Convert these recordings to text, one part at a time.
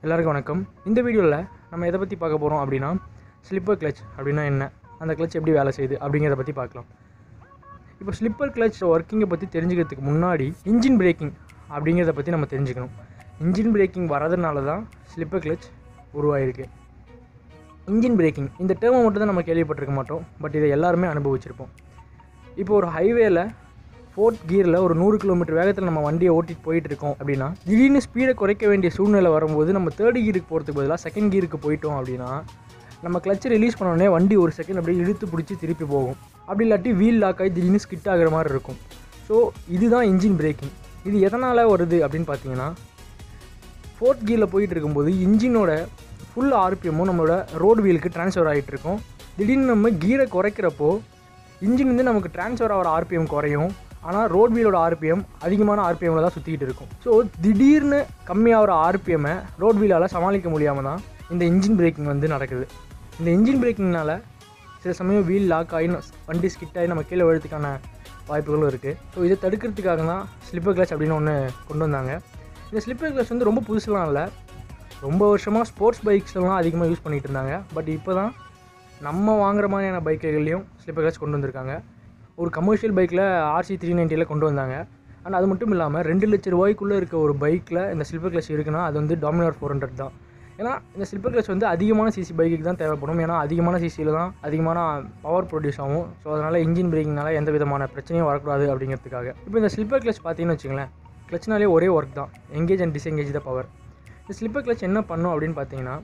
எல்லாருக்கும் வணக்கம் இந்த வீடியோவில் நம்ம எதை பற்றி பார்க்க போகிறோம் அப்படின்னா ஸ்லிப்பர் கிளச் அப்படின்னா என்ன அந்த கிளச் எப்படி வேலை செய்யுது அப்படிங்கிறத பற்றி பார்க்கலாம் இப்போ ஸ்லிப்பர் கிளச் ஒர்க்கிங்கை பற்றி தெரிஞ்சுக்கிறதுக்கு முன்னாடி இன்ஜின் பிரேக்கிங் அப்படிங்கிறத பற்றி நம்ம தெரிஞ்சுக்கணும் இன்ஜின் பிரேக்கிங் வரதுனால தான் ஸ்லிப்பர் கிளச் உருவாயிருக்கு இன்ஜின் பிரேக்கிங் இந்த டேர்மை மட்டும் தான் நம்ம கேள்விப்பட்டிருக்க மாட்டோம் பட் இதை எல்லாருமே அனுபவிச்சிருப்போம் இப்போ ஒரு ஹைவேல ஃபோர்த் கியரில் ஒரு நூறு கிலோமீட்டர் வேகத்தில் நம்ம வண்டியை ஓட்டிட்டு போயிட்டு இருக்கோம் அப்படின்னா திடீர்னு ஸ்பீடை குறைக்க வேண்டிய சூழ்நிலை வரும்போது நம்ம தேர்ட் கியருக்கு போகிறதுக்கு பதிலாக செகண்ட் கியருக்கு போயிட்டோம் அப்படின்னா நம்ம கிளச்சை ரிலீஸ் பண்ண உடனே வண்டி ஒரு செகண்ட் அப்படியே இழுத்து பிடிச்சி திருப்பி போகும் அப்படி இல்லாட்டி வீல் லாக் ஆகி திடீர்னு ஸ்கிட் ஆகிற மாதிரி இருக்கும் ஸோ இதுதான் இன்ஜின் பிரேக்கிங் இது எதனால் வருது அப்படின்னு பார்த்தீங்கன்னா ஃபோர்த் கியரில் போயிட்டு இருக்கும்போது இன்ஜினோட ஃபுல் ஆர்பிஎம்மும் நம்மளோட ரோடு வீலுக்கு ட்ரான்ஸ்ஃபர் ஆகிட்டு இருக்கும் திடீர்னு நம்ம கீரை குறைக்கிறப்போ இன்ஜின் வந்து நமக்கு ட்ரான்ஸ்ஃபர் ஆகிற ஆர்பிஎம் குறையும் ஆனால் ரோட் வீலோட ஆர்பிஎம் அதிகமான ஆர்பிஎம்மில் தான் சுற்றிக்கிட்டு இருக்கும் ஸோ திடீர்னு கம்மியாகிற ஆர்பிஎம்மை ரோட் வீலால் சமாளிக்க முடியாமல் தான் இந்த இன்ஜின் பிரேக்கிங் வந்து நடக்குது இந்த இன்ஜின் பிரேக்கிங்னால சில சமயம் வீல் லாக் ஆகி ந- வண்டி ஸ்கிட் ஆகி நம்ம கீழே விழுறதுக்கான வாய்ப்புகளும் இருக்குது ஸோ இதை தடுக்கிறதுக்காக தான் ஸ்லிப்பர் கிளச் அப்படின்னு ஒன்று கொண்டு வந்தாங்க இந்த ஸ்லிப்பர் கிளச் வந்து ரொம்ப புதுசுலாம் இல்லை ரொம்ப வருஷமாக ஸ்போர்ட்ஸ் பைக்ஸ்லாம் அதிகமாக யூஸ் பண்ணிகிட்டு இருந்தாங்க பட் இப்போ தான் நம்ம வாங்குற மாதிரியான பைக்குகள்லையும் ஸ்லிப்பர் கிளச் கொண்டு வந்திருக்காங்க ஒரு கமர்ஷியல் பைக்கில் ஆர்சி த்ரீ நைன்ட்டியில் கொண்டு வந்தாங்க அண்ட் அது மட்டும் இல்லாமல் ரெண்டு லட்ச ரூபாய்க்குள்ளே இருக்க ஒரு பைக்கில் இந்த ஸ்லிப்பர் கிளச் இருக்குன்னா அது வந்து டாமினார் ஃபோர் ஹண்ட்ரட் தான் ஏன்னா இந்த ஸ்லிப்பர் கிளச் வந்து அதிகமான சிசி பைக்குக்கு தான் தேவைப்படும் ஏன்னா அதிகமான சிசியில் தான் அதிகமான பவர் ப்ரொடியூஸ் ஆகும் ஸோ அதனால் இன்ஜின் பிரேக்கிங்னால எந்த விதமான பிரச்சனையும் வரக்கூடாது அப்படிங்கிறதுக்காக இப்போ இந்த ஸ்லிப்பர் கிளச் பார்த்தீங்கன்னு வச்சுங்களேன் கிளச்னாலே ஒரே ஒர்க் தான் engage and disengage the power இந்த ஸ்லிப்பர் கிளச் என்ன பண்ணும் அப்படின்னு பார்த்தீங்கன்னா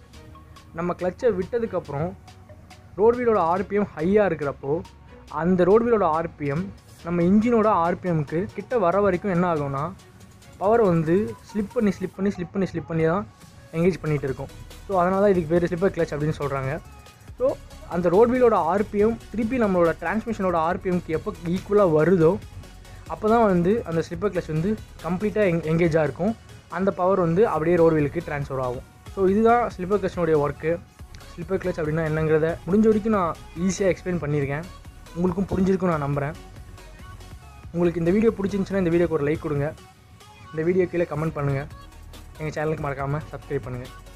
நம்ம கிளச்சை விட்டதுக்கப்புறம் ரோட் வீலோட ஆர்பிஎம் ஹையாக இருக்கிறப்போ அந்த ரோட் வீலோட ஆர்பிஎம் நம்ம இன்ஜினோட ஆர்பிஎம்க்கு கிட்ட வர வரைக்கும் என்ன ஆகும்னா பவர் வந்து ஸ்லிப் பண்ணி ஸ்லிப் பண்ணி ஸ்லிப் பண்ணி ஸ்லிப் பண்ணி தான் எங்கேஜ் பண்ணிகிட்டு இருக்கும் ஸோ அதனால தான் இதுக்கு பேர் ஸ்லிப்பர் கிளச் அப்படின்னு சொல்கிறாங்க ஸோ அந்த ரோட் வீலோட ஆர்பிஎம் திருப்பி நம்மளோட டிரான்ஸ்மிஷனோட ஆர்பிஎம்க்கு எப்போ ஈக்குவலாக வருதோ அப்போ தான் வந்து அந்த ஸ்லிப்பர் கிளச் வந்து கம்ப்ளீட்டாக எங் எங்கேஜாக இருக்கும் அந்த பவர் வந்து அப்படியே ரோட் வீலுக்கு ட்ரான்ஸ்ஃபர் ஆகும் ஸோ இதுதான் ஸ்லிப்பர் கிளச்சினுடைய ஒர்க்கு ஸ்லிப்பர் கிளச் அப்படின்னா என்னங்கிறத முடிஞ்ச வரைக்கும் நான் ஈஸியாக எக்ஸ்பிளைன் பண்ணியிருக்கேன் உங்களுக்கும் புரிஞ்சிருக்கும் நான் நம்புகிறேன் உங்களுக்கு இந்த வீடியோ பிடிச்சிருந்துச்சுன்னா இந்த வீடியோக்கு ஒரு லைக் கொடுங்க இந்த வீடியோ கீழே கமெண்ட் பண்ணுங்கள் எங்கள் சேனலுக்கு மறக்காமல் சப்ஸ்கிரைப் பண்ணுங்கள்